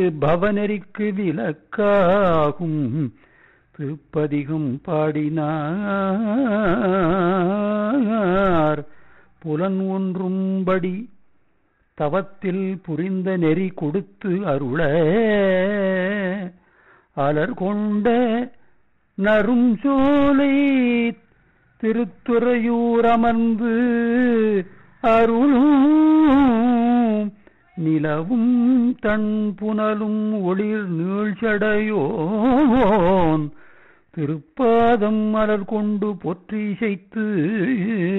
பவநெறிக்கு விலக்காகும் திருப்பதிகம் பாடினார் புலன் ஒன்றும்படி தவத்தில் புரிந்த நெறி கொடுத்து அருள அலர் கொண்ட நரும் சோலை திருத்துறையூர் அமர்ந்து அருளும் நிலவும் தன் புனலும் ஒளிர் நீழ்ச்சடையோன் திருப்பாதம் மலர் கொண்டு பொற்றி செய்து